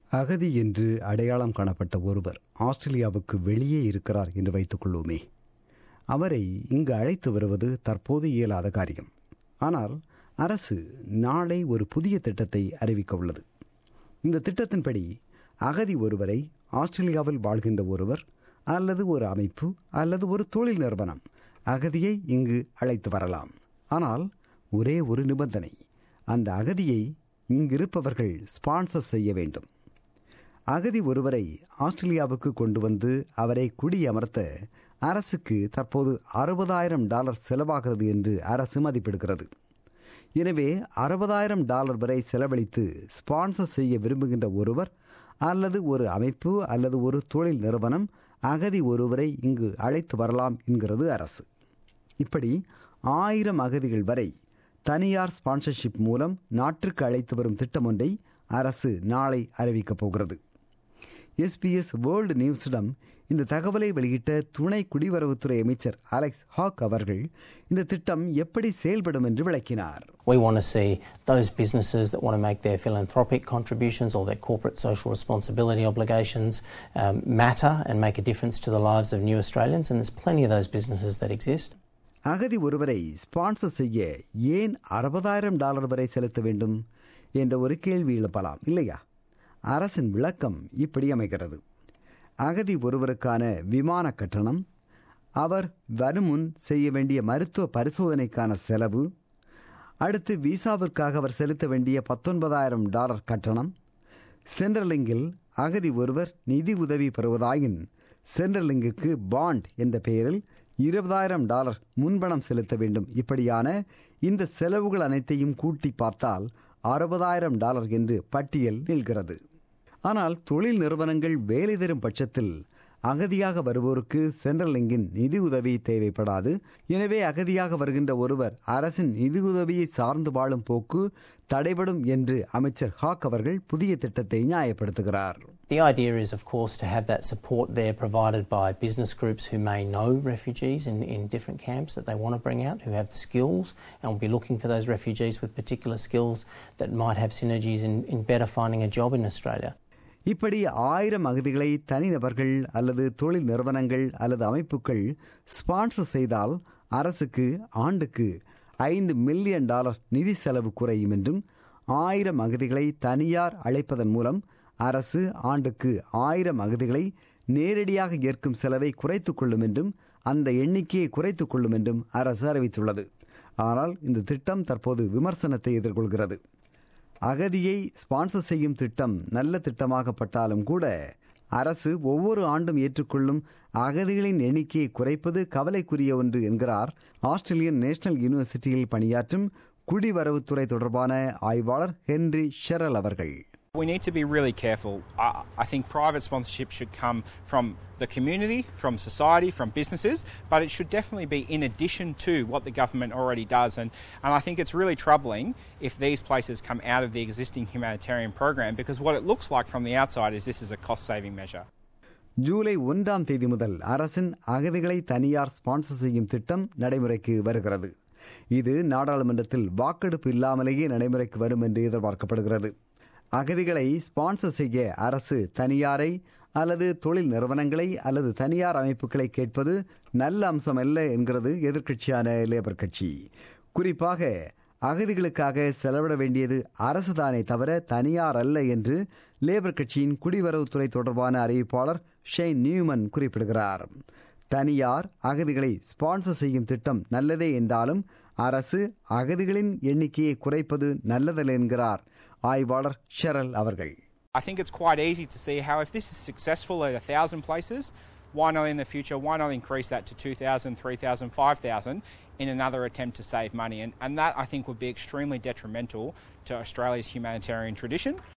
அகதி என்று அடையாளம் காணப்பட்ட ஒருவர் ஆஸ்திரேலியாவுக்கு வெளியே இருக்கிறார் என்று வைத்துக் கொள்வோமே அவரை இங்கு அழைத்து வருவது தற்போது இயலாத காரியம் ஆனால் அரசு நாளை ஒரு புதிய திட்டத்தை அறிவிக்க உள்ளது இந்த திட்டத்தின்படி அகதி ஒருவரை ஆஸ்திரேலியாவில் வாழ்கின்ற ஒருவர் அல்லது ஒரு அமைப்பு அல்லது ஒரு தொழில் நிறுவனம் அகதியை இங்கு அழைத்து வரலாம் ஆனால் ஒரே ஒரு நிபந்தனை அந்த அகதியை இங்கிருப்பவர்கள் ஸ்பான்சர் செய்ய வேண்டும் அகதி ஒருவரை ஆஸ்திரேலியாவுக்கு கொண்டு வந்து அவரை குடியமர்த்த அரசுக்கு தற்போது அறுபதாயிரம் டாலர் செலவாகிறது என்று அரசு மதிப்பிடுகிறது எனவே அறுபதாயிரம் டாலர் வரை செலவழித்து ஸ்பான்சர் செய்ய விரும்புகின்ற ஒருவர் அல்லது ஒரு அமைப்பு அல்லது ஒரு தொழில் நிறுவனம் அகதி ஒருவரை இங்கு அழைத்து வரலாம் என்கிறது அரசு இப்படி ஆயிரம் அகதிகள் வரை தனியார் ஸ்பான்சர்ஷிப் மூலம் நாட்டிற்கு அழைத்து வரும் திட்டம் ஒன்றை அரசு நாளை அறிவிக்கப் போகிறது எஸ்பிஎஸ் வேர்ல்டு நியூஸிடம் இந்த தகவலை வெளியிட்ட துணை குடிவரவுத்துறை அமைச்சர் அலெக்ஸ் ஹாக் அவர்கள் இந்த திட்டம் எப்படி செயல்படும் என்று விளக்கினார் We want to see those businesses that want to make their philanthropic contributions or their corporate social responsibility obligations um, matter and make a difference to the lives of new Australians, and there's plenty of those businesses that exist. அகதி ஒருவரை sponsor செய்ய ஏன் அறுபதாயிரம் dollar வரை செலுத்த வேண்டும் என்ற ஒரு கேள்வி எழுப்பலாம் இல்லையா அரசின் விளக்கம் இப்படி அமைகிறது அகதி ஒருவருக்கான விமான கட்டணம் அவர் வருமுன் செய்ய வேண்டிய மருத்துவ பரிசோதனைக்கான செலவு அடுத்து விசாவிற்காக அவர் செலுத்த வேண்டிய பத்தொன்பதாயிரம் டாலர் கட்டணம் சென்ட்ரலிங்கில் அகதி ஒருவர் நிதி உதவி பெறுவதாயின் சென்ட்ரலிங்குக்கு பாண்ட் என்ற பெயரில் இருபதாயிரம் டாலர் முன்பணம் செலுத்த வேண்டும் இப்படியான இந்த செலவுகள் அனைத்தையும் கூட்டி பார்த்தால் அறுபதாயிரம் டாலர் என்று பட்டியல் நிற்கிறது ஆனால் தொழில் நிறுவனங்கள் வேலை தரும் பட்சத்தில் அகதியாக வருவோருக்கு சென்ட்ரல் லிங்கின் நிதி உதவி தேவைப்படாது எனவே அகதியாக வருகின்ற ஒருவர் அரசின் நிதி உதவியை சார்ந்து வாழும் போக்கு தடைபடும் என்று அமைச்சர் ஹாக் அவர்கள் புதிய திட்டத்தை நியாயப்படுத்துகிறார் The idea is, of course, to have that support there provided by business groups who may know refugees in, in different camps that they want to bring out, who have the skills, and will be looking for those refugees with particular skills that might have synergies in, in better finding a job in Australia. இப்படி ஆயிரம் அகதிகளை தனிநபர்கள் அல்லது தொழில் நிறுவனங்கள் அல்லது அமைப்புகள் sponsor செய்தால் அரசுக்கு ஆண்டுக்கு ஐந்து மில்லியன் டாலர் நிதி செலவு குறையும் என்றும் ஆயிரம் அகதிகளை தனியார் அழைப்பதன் மூலம் அரசு ஆண்டுக்கு ஆயிரம் அகதிகளை நேரடியாக ஏற்கும் செலவை குறைத்துக் கொள்ளும் என்றும் அந்த எண்ணிக்கையை குறைத்துக் கொள்ளும் என்றும் அரசு அறிவித்துள்ளது ஆனால் இந்த திட்டம் தற்போது விமர்சனத்தை எதிர்கொள்கிறது அகதியை ஸ்பான்சர் செய்யும் திட்டம் நல்ல திட்டமாகப்பட்டாலும் கூட அரசு ஒவ்வொரு ஆண்டும் ஏற்றுக்கொள்ளும் அகதிகளின் எண்ணிக்கையை குறைப்பது கவலைக்குரிய ஒன்று என்கிறார் ஆஸ்திரேலியன் நேஷனல் யூனிவர்சிட்டியில் பணியாற்றும் குடிவரவுத்துறை தொடர்பான ஆய்வாளர் ஹென்றி ஷெரல் அவர்கள் We need to be really careful. I, I think private sponsorship should come from the community, from society, from businesses, but it should definitely be in addition to what the government already does. And, and I think it's really troubling if these places come out of the existing humanitarian program because what it looks like from the outside is this is a cost saving measure. July ஒன்றாம் தேதி முதல் அரசின் அகதிகளை தனியார் sponsor செய்யும் திட்டம் நடைமுறைக்கு வருகிறது இது நாடாளுமன்றத்தில் வாக்கெடுப்பு இல்லாமலேயே நடைமுறைக்கு வரும் என்று எதிர்பார்க்கப்படுகிறது அகதிகளை ஸ்பான்சர் செய்ய அரசு தனியாரை அல்லது தொழில் நிறுவனங்களை அல்லது தனியார் அமைப்புகளை கேட்பது நல்ல அம்சம் அல்ல என்கிறது எதிர்க்கட்சியான லேபர் கட்சி குறிப்பாக அகதிகளுக்காக செலவிட வேண்டியது அரசுதானே தவிர தனியார் அல்ல என்று லேபர் கட்சியின் குடிவரவுத்துறை தொடர்பான அறிவிப்பாளர் ஷெய்ன் நியூமன் குறிப்பிடுகிறார் தனியார் அகதிகளை ஸ்பான்சர் செய்யும் திட்டம் நல்லதே என்றாலும் அரசு அகதிகளின் எண்ணிக்கையை குறைப்பது நல்லதல்ல என்கிறார் ஆய்வாளர் ஷெரல் அவர்கள் I think it's quite easy to see how if this is successful at a thousand places, why not in the future, why not increase that to 2,000, 3,000, 5,000 in another attempt to save money? And, and that I think would be extremely detrimental to Australia's humanitarian tradition.